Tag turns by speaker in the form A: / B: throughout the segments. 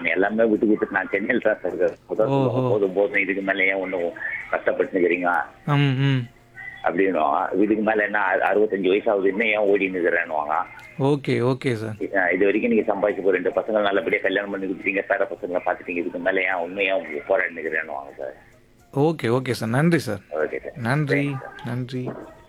A: நான் எல்லாமே விட்டு கொடுத்துட்டு நான் சென்னையில் தான் சார் இருக்கேன். முதல்
B: ஓஹோ.
A: போதும் போதும் இதுக்கு மேல ஏன் ஒன்றும் கஷ்டப்பட்டுக்கிறீங்க
B: ம் ம்
A: அப்படின்னும் இதுக்கு மேல என்ன அறு- அறுபத்தஞ்சு வயசு ஆகுது இன்னும் ஏன் ஓடி நிற்கிறேன்னுவாங்க
B: ஓகே ஓகே சார்
A: இது வரைக்கும் நீங்க சம்பாதிச்சு போய் ரெண்டு பசங்க நல்லபடியா கல்யாணம் பண்ணி கொடுத்தீங்க பேர பசங்களை பார்த்துட்டீங்க இதுக்கு மேல ஏன் உண்மை ஏன் போராடி நிற்கிறேன்னுவாங்க சார்
B: ஓகே ஓகே சார் நன்றி சார்
A: ஓகே சார்
B: நன்றி நன்றி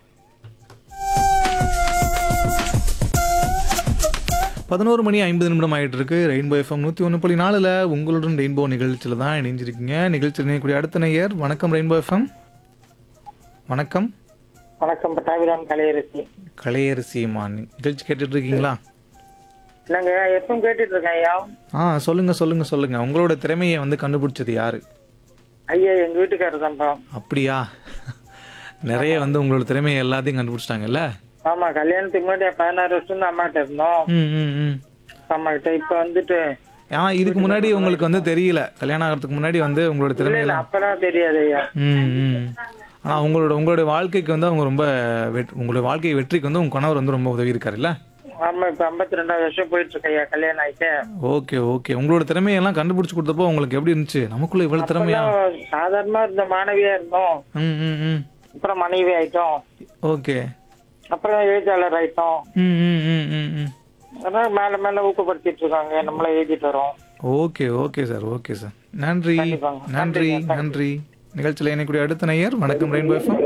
B: பதினோரு மணி ஐம்பது நிமிடம் ஆகிட்டு இருக்கு ரெயின்போ எஃப்எம் நூற்றி ஒன்று புள்ளி நாலில் உங்களுடன் ரெயின்போ நிகழ்ச்சியில் தான் இணைஞ்சிருக்கீங்க நிகழ்ச்சியில் இணையக்கூடிய அடுத்த நேயர் வணக்கம் ரெயின்போ எஃப்எம் வணக்கம்
C: வணக்கம் பட்டாபிராம் கலையரசி
B: கலையரசியம்மா நிகழ்ச்சி கேட்டுட்டு இருக்கீங்களா
C: நாங்க எப்பவும் கேட்டுட்டு இருக்கேன் ஐயா
B: ஆ சொல்லுங்க சொல்லுங்க சொல்லுங்க உங்களோட திறமையை வந்து கண்டுபிடிச்சது யாரு
C: ஐயா எங்க வீட்டுக்காரர் தான்ப்பா
B: அப்படியா நிறைய வந்து உங்களோட திறமையை எல்லாத்தையும் கண்டுபிடிச்சிட்டாங்கல்ல
C: ஆமா கல்யாணத்துக்கு முன்னாடி பதினாறு வருஷம் தான் அம்மாட்ட இருந்தோம்
B: ம் ம் ம்
C: அம்மா கிட்ட இப்ப வந்துட்டு
B: ஆ இதுக்கு முன்னாடி உங்களுக்கு வந்து தெரியல கல்யாணம் ஆகிறதுக்கு முன்னாடி வந்து உங்களோட
C: இல்ல
B: திறமையில
C: இல்ல அப்பெல்லாம் தெரியாது ஐயா
B: ம் ம் ஆனா உங்களோட உங்களுடைய வாழ்க்கைக்கு வந்து அவங்க ரொம்ப வெட்- உங்களுடைய வாழ்க்கை வெற்றிக்கு வந்து உங்க கணவர் வந்து ரொம்ப உதவி இருக்காருல்ல
C: ஆமா இப்ப ஐம்பத்தி ரெண்டாவது வருஷம் போயிட்டு இருக்கு ஐயா கல்யாணம் ஆயிட்டு
B: ஓகே ஓகே உங்களோட திறமையெல்லாம் கண்டுபிடிச்சு கொடுத்தப்போ உங்களுக்கு எப்படி இருந்துச்சு நமக்குள்ள இவ்வளவு திறமையா
C: அப்பெல்லாம் சாதாரணமா இருந்த மாணவியா இருந்தோம்
B: ம் ம் ம்
C: அப்புறம் மனைவி ஆயிட்டோம்
B: ஓகே
C: அப்புறம் எழுத்தாளர் ஆயிட்டோம்
B: ம் ம் ம் ம் ம்
C: அதான் மேல மேல ஊக்கப்படுத்திட்டு இருக்காங்க நம்மள எழுதிட்டு வரோம்
B: okay okay sir okay sir நன்றி
C: கண்டிப்பாங்க.
B: நன்றி
C: நன்றிங்க,
B: நன்றி நிகழ்ச்சியில் இணைக்கூடிய அடுத்த நேயர் வணக்கம் ரெயின்போ எஃப்எம்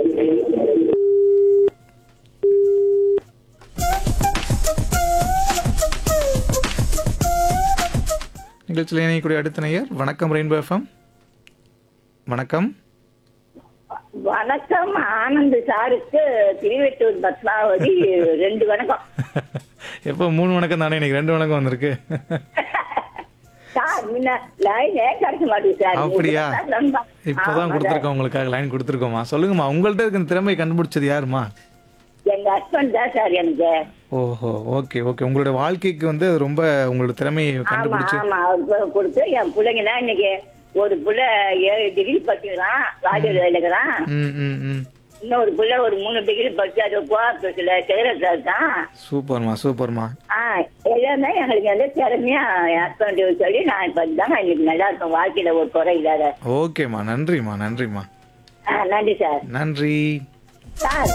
B: நிகழ்ச்சியில் இணையக்கூடிய அடுத்த நேயர் வணக்கம் ரெயின்போ எஃப்எம் வணக்கம்
D: வணக்கம் ஆனந்த் சாருக்கு திருவெட்டூர் பத்மாவதி ரெண்டு வணக்கம்
B: எப்போ மூணு வணக்கம் தானே இன்னைக்கு ரெண்டு வணக்கம் வந்திருக்கு
D: சார் முன்ன லைனே கிடைக்க மாட்டேங்குது சார்
B: அப்படியா?
D: ரொம்ப-
B: இப்போதான்
D: ஆமா,
B: கொடுத்துருக்கோம் உங்களுக்காக லைன் கொடுத்துருக்கோமா சொல்லுங்கம்மா உங்கள்ட்ட இருக்க இந்த திறமையை கண்டுபிடிச்சது யாருமா
D: எங்க ஹஸ்பண்ட் தான் சார் எனக்கு
B: ஓஹோ ஓகே ஓகே உங்களோட வாழ்க்கைக்கு வந்து அது ரொம்ப உங்களோட திறமையை
D: ஆமா
B: கண்டுபிடிச்சு
D: ஆமா அவர் கொடுத்து என் பிள்ளைங்க இன்னைக்கு ஒரு புள்ள ஏழு டிகிரி படிச்சுக்கிறான் ராஜர் வேலைக்குறான்
B: ம் ம் ம்
D: இன்னொரு புள்ள ஒரு மூணு டிகிரி படிச்சு அது கோஆபரேஷன்ல சேரத்துல இருக்கான்
B: சூப்பர்மா சூப்பர்மா
D: ஆ எல்லாமே எங்களுக்கு வந்து திறமையா என் ஹஸ்பண்ட் சொல்லி நான் இப்ப தாங்க இன்னைக்கு நல்லா இருக்கும் வாழ்க்கையில ஒரு குறை இல்லாத
B: ஓகேம்மா நன்றிம்மா நன்றிம்மா
D: ஆ, நன்றி சார்
B: நன்றி
D: சார்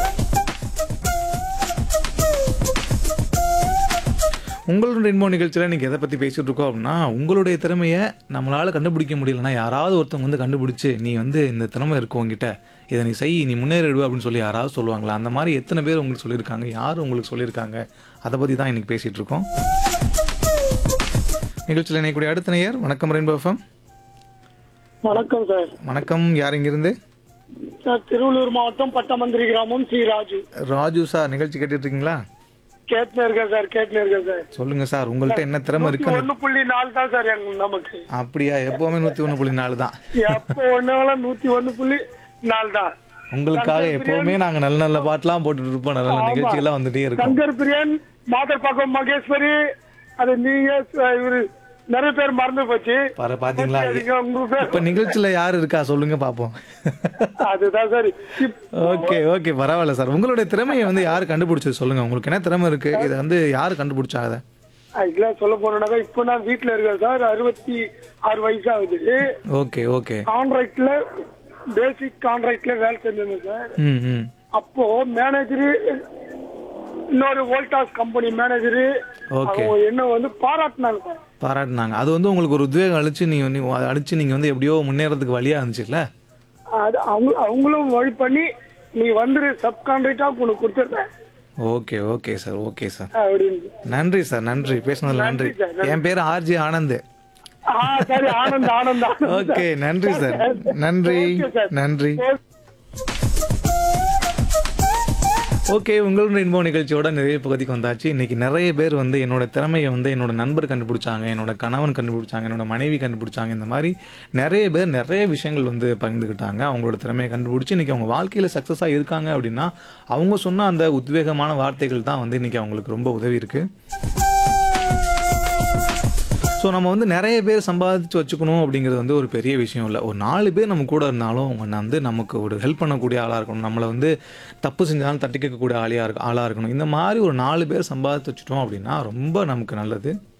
B: உங்களோட ரெயின்போ நிகழ்ச்சியில் நீங்கள் எதை பற்றி பேசிட்டு இருக்கோம் அப்படின்னா உங்களுடைய திறமையை நம்மளால் கண்டுபிடிக்க முடியலன்னா யாராவது ஒருத்தவங்க வந்து கண்டுபிடிச்சு நீ வந்து இந்த திறமை இருக்கு உங்ககிட்ட இதை நீ செய் நீ முன்னேறிடுவ அப்படின்னு சொல்லி யாராவது சொல்லுவாங்களா அந்த மாதிரி எத்தனை பேர் உங்களுக்கு சொல்லியிருக்காங்க யார் உங்களுக்கு சொல்லியிருக்காங்க அதை பற்றி தான் இன்னைக்கு பேசிகிட்டு இருக்கோம் நிகழ்ச்சியில் இணையக்கூடிய அடுத்த நேயர் வணக்கம் ரெயின்போ எஃப்எம்
C: வணக்கம் சார்
B: வணக்கம் யார் இங்கிருந்து
C: சார் திருவள்ளூர் மாவட்டம் பட்டமந்திரி கிராமம் சி ராஜு
B: ராஜு சார் நிகழ்ச்சி கேட்டுட்டு இருக்கீங்களா
C: கேட்டுனே இருக்கேன் சார் கேட்டுனே இருக்கேன் சார்
B: சொல்லுங்க சார் உங்கள்கிட்ட என்ன திறமை இருக்குன்னு
C: ஒண்ணு புள்ளி நாலு தான் சார் எங்க நமக்கு
B: அப்படியா எப்பவுமே நூற்றி ஒன்று புள்ளி நாலு தான்
C: எப்போ ஒண்ணு நூத்தி ஒண்ணு புள்ளி நாலு தான்
B: உங்களுக்காக எப்பவுமே நாங்க நல்ல நல்ல பாட்டுலாம் போட்டுட்டு இருப்போம் நல்ல நல்ல நிகழ்ச்சிகள்லாம் வந்துட்டே இருக்கும்
C: சங்கர் பிரியன் மாதர்பாக்கம் மகேஸ்வரி அது நீங்க அஹ், இவரு நிறைய பேர் மறந்து போச்சு
B: பாரு பாத்தீங்களா
C: நீங்க உங்க பேர்
B: இப்ப நிகழ்ச்சியில யாரு இருக்கா சொல்லுங்க பாப்போம்
C: அதுதான் சார் இப்-
B: ஓகே ஓகே பரவாயில்ல சார் உங்களுடைய திறமையை வந்து யாரு கண்டுபிடிச்சது சொல்லுங்க உங்களுக்கு என்ன திறமை இருக்கு இதை வந்து யாரு கண்டுபிடிச்சாங்க
C: இதெல்லாம் சொல்ல போனோம்னாக்கா இப்போ நான் வீட்டுல இருக்கேன் சார் அறுபத்தி ஆறு வயசு ஆகுது
B: ஓகே ஓகே
C: கான்ட்ராக்ட்ல பேசிக் கான்ட்ராக்ட்ல வேலை செஞ்சிருந்தேன் சார்
B: ம் ம்
C: அப்போ மேனேஜரு இன்னொரு வோல்டாஸ் கம்பெனி மேனேஜரு
B: Okay.
C: அவங்க என்ன வந்து பாராட்டினாங்க சார்
B: பாராட்டினாங்க அது வந்து உங்களுக்கு ஒரு உத்வேகம் அழிச்சு நீங்க வந்து அதை அடிச்சு நீங்க வந்து எப்படியோ முன்னேறதுக்கு வழியா இருந்துச்சுல்ல
C: அது அவங்க அவங்களும் வழி பண்ணி நீ வந்துரு சப் கான்ட்ராக்டா உனக்கு கொடுத்துருந்தேன்
B: okay okay sir okay sir
C: அப்படின்னு
B: நன்றி சார் நன்றி பேசுனதுல நன்றி
C: நன்றி சார், நன்றி.
B: என் பேர் ஆர்ஜி ஆனந்த்
C: ஆ சரி ஆனந்த் ஆனந்த் ஆனந்த்
B: ஓகே நன்றி சார் நன்றி
C: Okay, sir.
B: நன்றி ஓகே உங்களுடைய இன்போ நிகழ்ச்சியோட நிறைய பகுதிக்கு வந்தாச்சு இன்னைக்கு நிறைய பேர் வந்து என்னோட திறமையை வந்து என்னோட நண்பர் கண்டுபிடிச்சாங்க என்னோட கணவன் கண்டுபிடிச்சாங்க என்னோட மனைவி கண்டுபிடிச்சாங்க இந்த மாதிரி நிறைய பேர் நிறைய விஷயங்கள் வந்து பகிர்ந்துக்கிட்டாங்க அவங்களோட திறமையை கண்டுபிடிச்சி இன்னைக்கு அவங்க வாழ்க்கையில் சக்ஸஸாக இருக்காங்க அப்படின்னா அவங்க சொன்ன அந்த உத்வேகமான வார்த்தைகள் தான் வந்து இன்னைக்கு அவங்களுக்கு ரொம்ப உதவி இருக்கு ஸோ நம்ம வந்து நிறைய பேர் சம்பாதிச்சு வச்சுக்கணும் அப்படிங்கிறது வந்து ஒரு பெரிய விஷயம் இல்லை ஒரு நாலு பேர் நம்ம கூட இருந்தாலும் அவங்க வந்து நமக்கு ஒரு ஹெல்ப் பண்ணக்கூடிய ஆளாக இருக்கணும் நம்மளை வந்து தப்பு செஞ்சாலும் தட்டி கேட்கக்கூடிய ஆளியாக இருக்க ஆளாக இருக்கணும் இந்த மாதிரி ஒரு நாலு பேர் சம்பாதிச்சு வச்சுட்டோம் அப்படின்னா ரொம்ப நமக்கு நல்லது